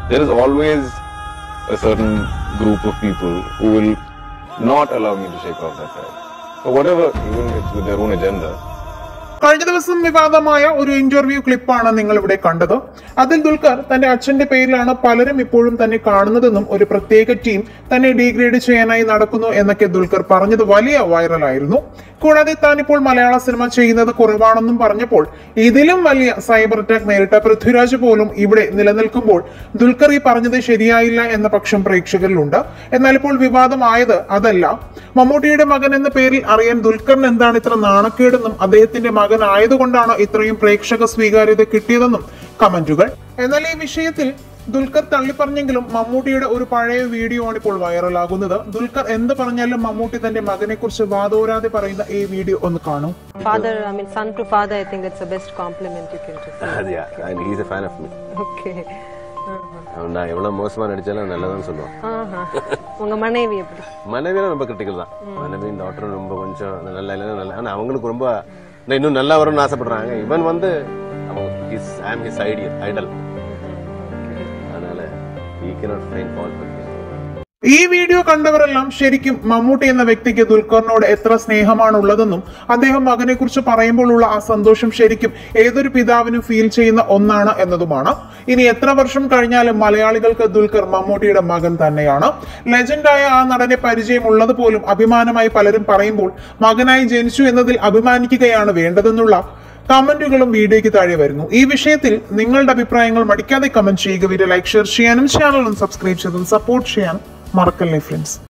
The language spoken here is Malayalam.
there is always a certain group of people who will not allow me to shake off that tag. For whatever, even if it's with their own agenda, കഴിഞ്ഞ ദിവസം വിവാദമായ ഒരു ഇന്റർവ്യൂ ക്ലിപ്പാണ് നിങ്ങൾ ഇവിടെ കണ്ടത് അതിൽ ദുൽഖർ തന്റെ അച്ഛന്റെ പേരിലാണ് പലരും ഇപ്പോഴും തന്നെ കാണുന്നതെന്നും ഒരു പ്രത്യേക ടീം തന്നെ ഡീഗ്രേഡ് ചെയ്യാനായി നടക്കുന്നു എന്നൊക്കെ ദുൽഖർ പറഞ്ഞത് വലിയ വൈറലായിരുന്നു കൂടാതെ താൻ ഇപ്പോൾ മലയാള സിനിമ ചെയ്യുന്നത് കുറവാണെന്നും പറഞ്ഞപ്പോൾ ഇതിലും വലിയ സൈബർ അറ്റാക്ക് നേരിട്ട പൃഥ്വിരാജ് പോലും ഇവിടെ നിലനിൽക്കുമ്പോൾ ദുൽഖർ ഈ പറഞ്ഞത് ശരിയായില്ല എന്ന പക്ഷം പ്രേക്ഷകരിലുണ്ട് എന്നാൽ ഇപ്പോൾ വിവാദമായത് അതല്ല മമ്മൂട്ടിയുടെ മകൻ എന്ന പേരിൽ അറിയാൻ ദുൽഖറിന് എന്താണ് ഇത്ര നാണക്കേടെന്നും അദ്ദേഹത്തിന്റെ മകൻ ആയതുകൊണ്ടാണ് ഇത്രയും പ്രേക്ഷക സ്വീകാര്യത കിട്ടിയതെന്നും കമന്റുകൾ എന്നാൽ ഈ വിഷയത്തിൽ ദുൽഖർ തള്ളിപ്പറഞ്ഞെങ്കിലും മമ്മൂട്ടിയുടെ ഒരു പഴയ വീഡിയോ ആണ് ഇപ്പോൾ വൈറലാകുന്നത് ദുൽഖർ എന്ത് പറഞ്ഞാലും മമ്മൂട്ടി തന്റെ മകനെ കുറിച്ച് വാദോരാതെ പറയുന്ന ഈ വീഡിയോ ഒന്ന് കാണൂ Father, I mean, son to father, I think that's the best compliment you can receive. yeah, and he's a fan of me. Okay. அவன் நான் எவ்வளவு மோசமா நடிச்சாலும் நல்லதான் சொல்லுவான் ஆஹா. உங்க மனைவி எப்படி மனைவியும் ரொம்ப கிரிட்டிக்கல் தான் மனைவியும் டாக்டரும் ரொம்ப கொஞ்சம் நல்லா இல்லைன்னா நல்லா ஆனா அவங்களுக்கு ரொம்ப நான் இன்னும் நல்லா வரும்னு ஆசைப்படுறாங்க இவன் வந்து அவன் his I am his ideal idol அதனால he cannot find fault with me ഈ വീഡിയോ കണ്ടവരെല്ലാം ശരിക്കും മമ്മൂട്ടി എന്ന വ്യക്തിക്ക് ദുൽഖറിനോട് എത്ര സ്നേഹമാണുള്ളതെന്നും അദ്ദേഹം മകനെ കുറിച്ച് പറയുമ്പോഴുള്ള ആ സന്തോഷം ശരിക്കും ഏതൊരു പിതാവിനും ഫീൽ ചെയ്യുന്ന ഒന്നാണ് എന്നതുമാണ് ഇനി എത്ര വർഷം കഴിഞ്ഞാലും മലയാളികൾക്ക് ദുൽഖർ മമ്മൂട്ടിയുടെ മകൻ തന്നെയാണ് ലെജൻഡായ ആ നടനെ പരിചയമുള്ളത് പോലും അഭിമാനമായി പലരും പറയുമ്പോൾ മകനായി ജനിച്ചു എന്നതിൽ അഭിമാനിക്കുകയാണ് വേണ്ടതെന്നുള്ള കമന്റുകളും വീഡിയോയ്ക്ക് താഴെ വരുന്നു ഈ വിഷയത്തിൽ നിങ്ങളുടെ അഭിപ്രായങ്ങൾ മടിക്കാതെ കമന്റ് ചെയ്യുക വീഡിയോ ലൈക്ക് ഷെയർ ചെയ്യാനും ചാനലും സബ്സ്ക്രൈബ് ചെയ്തും സപ്പോർട്ട് ചെയ്യാൻ മറക്കല്ലേ ഫ്രണ്ട്സ്